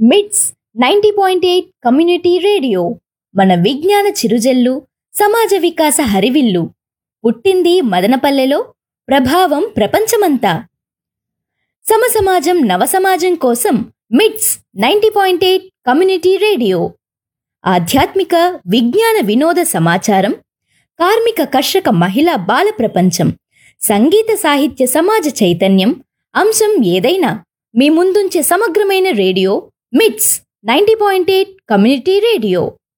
మిట్స్ ninety point eight community radio మన విజ్ఞాన చిరుజల్లు సమాజ వికాస హరివిల్లు పుట్టింది మదనపల్లెలో ప్రభావం ప్రపంచమంతా సమసమాజం నవసమాజం కోసం MITS ninety point eight community radio ఆధ్యాత్మిక విజ్ఞాన వినోద సమాచారం కార్మిక కర్షక మహిళా బాల ప్రపంచం సంగీత సాహిత్య సమాజ చైతన్యం అంశం ఏదైనా మీ ముందుంచే సమగ్రమైన radio MITS ninety point eight community radio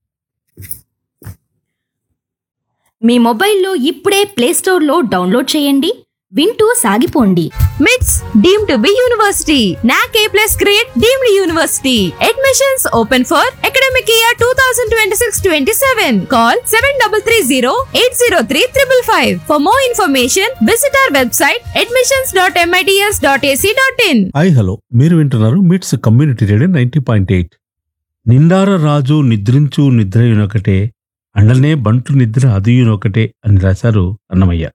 మీ మొబైల్లో ఇప్పుడే ప్లేస్టోర్లో డౌన్లోడ్ చేయండి వింటూ సాగిపోండి మిట్స్ deemed to be university NAAC A plus grade deemed university admissions open for academic year two thousand twenty six twenty seven call seven double three zero eight zero three triple five for more information visit our website admissions dot MITS dot AC dot in hi hello మీరు వింటున్నారు MITS community radio ninety point eight నిండార రాజు నిద్రించు నిద్రయునొకటే అండనే బంటు నిద్ర అదియునొకటే అని రాశారు అన్నమయ్య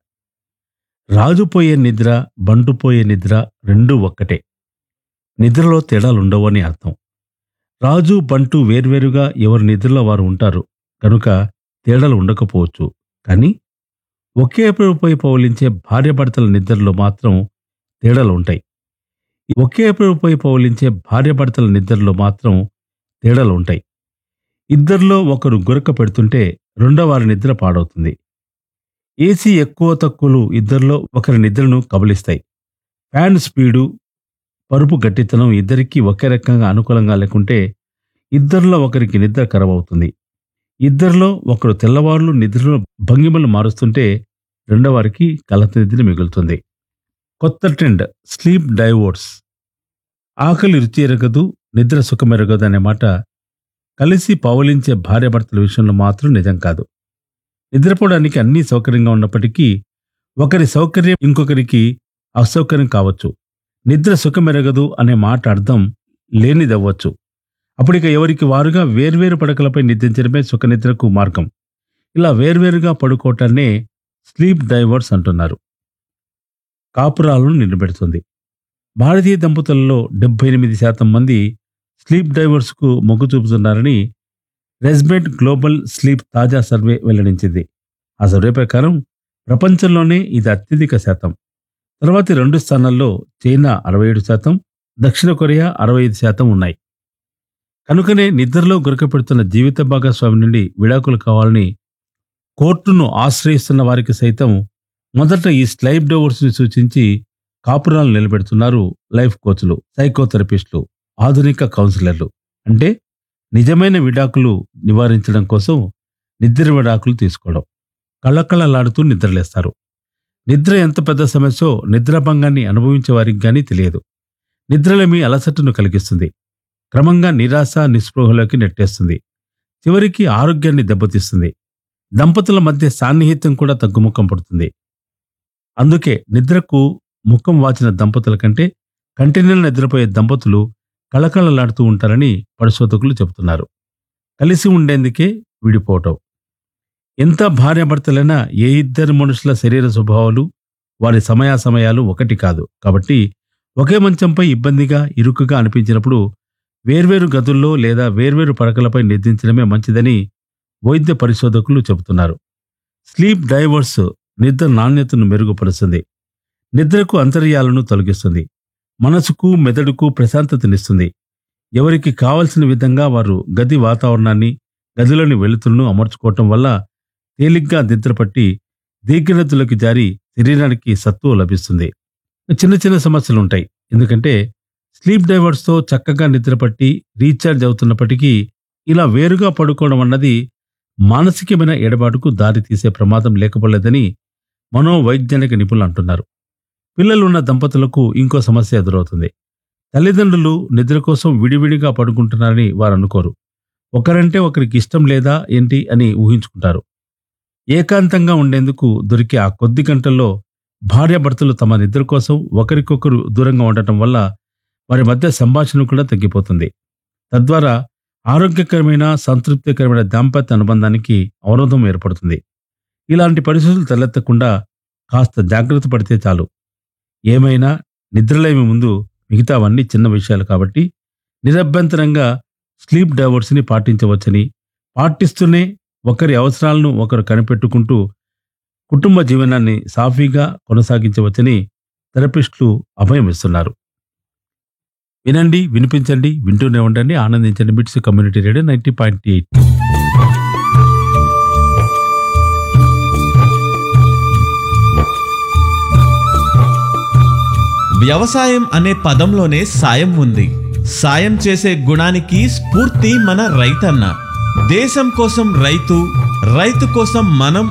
రాజు పోయే నిద్ర బంటు పోయే నిద్ర రెండూ ఒక్కటే నిద్రలో తేడాలుండవు అని అర్థం రాజు బంటు వేర్వేరుగా ఎవరి నిద్రలో వారు ఉంటారు కనుక తేడాలు ఉండకపోవచ్చు కానీ ఒకే వైపుపై పౌలించే భార్యాభర్తల నిద్రలో మాత్రం తేడాలు ఉంటాయి ఒకే వైపుపై పౌలించే భార్యాభర్తల నిద్రలో మాత్రం తేడాలు ఉంటాయి ఇద్దరిలో ఒకరు గురక పెడుతుంటే రెండో వారి నిద్ర పాడవుతుంది ఏసీ ఎక్కువ తక్కువలు ఇద్దరిలో ఒకరి నిద్రను కబలిస్తాయి ఫ్యాన్ స్పీడు పరుపు గట్టితనం ఇద్దరికీ ఒకే రకంగా అనుకూలంగా లేకుంటే ఇద్దరిలో ఒకరికి నిద్ర ఖరాబ్ అవుతుంది ఇద్దరిలో ఒకరు తెల్లవారులు నిద్రలో భంగిమలు మారుస్తుంటే రెండో వారికి కలత నిద్ర మిగులుతుంది కొత్త ట్రెండ్ స్లీప్ డైవోర్స్ ఆకలి రుచి ఎరగదు నిద్ర సుఖమెరగదు అనే మాట కలిసి పవలించే భార్యాభర్తల విషయంలో మాత్రం నిజం కాదు నిద్రపోవడానికి అన్నీ సౌకర్యంగా ఉన్నప్పటికీ ఒకరి సౌకర్యం ఇంకొకరికి అసౌకర్యం కావచ్చు నిద్ర సుఖమెరగదు అనే మాట అర్థం లేనిదవ్వచ్చు అప్పుడిక ఎవరికి వారుగా వేర్వేరు పడకలపై నిద్రించడమే సుఖనిద్రకు మార్గం ఇలా వేర్వేరుగా పడుకోవటాన్నే స్లీప్ డైవర్స్ అంటున్నారు కాపురాలను నిలబెడుతుంది భారతీయ దంపతులలో డెబ్బై ఎనిమిది శాతం మంది స్లీప్ డైవర్స్కు మొగ్గు చూపుతున్నారని రెస్బెట్ గ్లోబల్ స్లీప్ తాజా సర్వే వెల్లడించింది ఆ సర్వే ప్రకారం ప్రపంచంలోనే ఇది అత్యధిక శాతం తర్వాతి రెండు స్థానాల్లో చైనా అరవై ఏడు శాతం దక్షిణ కొరియా అరవై ఐదు శాతం ఉన్నాయి కనుకనే నిద్రలో గురకపెడుతున్న జీవిత భాగస్వామి నుండి విడాకులు కావాలని కోర్టును ఆశ్రయిస్తున్న వారికి సైతం మొదట ఈ స్లైప్ డోవర్స్ని సూచించి కాపురాలు నిలబెడుతున్నారు లైఫ్ కోచ్లు సైకోథెరపిస్టులు ఆధునిక కౌన్సిలర్లు అంటే నిజమైన విడాకులు నివారించడం కోసం నిద్ర విడాకులు తీసుకోవడం కళ్ళకళ్ళలాడుతూ నిద్రలేస్తారు నిద్ర ఎంత పెద్ద సమస్యో నిద్రాభంగాన్ని అనుభవించే వారికి గానీ తెలియదు నిద్రలేమి అలసటను కలిగిస్తుంది క్రమంగా నిరాశ నిస్పృహలోకి నెట్టేస్తుంది చివరికి ఆరోగ్యాన్ని దెబ్బతీస్తుంది దంపతుల మధ్య సాన్నిహిత్యం కూడా తగ్గుముఖం పడుతుంది అందుకే నిద్రకు ముఖం వాచిన దంపతుల కంటే కంటిన్యూలు నిద్రపోయే దంపతులు కళకళలాడుతూ ఉంటారని పరిశోధకులు చెబుతున్నారు కలిసి ఉండేందుకే విడిపోవటం ఎంత భార్యాభర్తలైనా ఏ ఇద్దరు మనుషుల శరీర స్వభావాలు వారి సమయాసమయాలు ఒకటి కాదు కాబట్టి ఒకే మంచంపై ఇబ్బందిగా ఇరుకుగా అనిపించినప్పుడు వేర్వేరు గదుల్లో లేదా వేర్వేరు పడకలపై నిద్రించడమే మంచిదని వైద్య పరిశోధకులు చెబుతున్నారు స్లీప్ డైవర్స్ నిద్ర నాణ్యతను మెరుగుపరుస్తుంది నిద్రకు అంతర్యాలను తొలగిస్తుంది మనసుకు మెదడుకు ప్రశాంతతనిస్తుంది ఎవరికి కావలసిన విధంగా వారు గది వాతావరణాన్ని గదిలోని వెలుతురును అమర్చుకోవటం వల్ల తేలిగ్గా నిద్రపట్టి దీర్ఘనతులకు జారి శరీరానికి సత్తువ లభిస్తుంది చిన్న చిన్న సమస్యలు ఉంటాయి ఎందుకంటే స్లీప్ డైవర్స్తో చక్కగా నిద్రపట్టి రీఛార్జ్ అవుతున్నప్పటికీ ఇలా వేరుగా పడుకోవడం అన్నది మానసికమైన ఎడబాటుకు దారి తీసే ప్రమాదం లేకపోలేదని మనోవైజ్ఞానిక నిపుణులు అంటున్నారు పిల్లలున్న దంపతులకు ఇంకో సమస్య ఎదురవుతుంది తల్లిదండ్రులు నిద్ర కోసం విడివిడిగా పడుకుంటున్నారని వారు అనుకోరు ఒకరంటే ఒకరికి ఇష్టం లేదా ఏంటి అని ఊహించుకుంటారు ఏకాంతంగా ఉండేందుకు దొరికే ఆ కొద్ది గంటల్లో భార్యాభర్తలు తమ నిద్ర కోసం ఒకరికొకరు దూరంగా ఉండటం వల్ల వారి మధ్య సంభాషణ కూడా తగ్గిపోతుంది తద్వారా ఆరోగ్యకరమైన సంతృప్తికరమైన దాంపత్య అనుబంధానికి అవరోధం ఏర్పడుతుంది ఇలాంటి పరిస్థితులు తలెత్తకుండా కాస్త జాగ్రత్త పడితే చాలు ఏమైనా నిద్రలేమి ముందు మిగతావన్నీ చిన్న విషయాలు కాబట్టి నిరభ్యంతరంగా స్లీప్ డైవర్స్ని పాటించవచ్చని పాటిస్తూనే ఒకరి అవసరాలను ఒకరు కనిపెట్టుకుంటూ కుటుంబ జీవనాన్ని సాఫీగా కొనసాగించవచ్చని థెరపిస్టులు అభయం ఇస్తున్నారు వినండి వినిపించండి వింటూనే ఉండండి ఆనందించండి MITS community radio ninety point eight వ్యవసాయం అనే పదంలోనే సాయం ఉంది సాయం చేసే గుణానికి స్ఫూర్తి మన రైతన్న దేశం కోసం రైతు రైతు కోసం మనం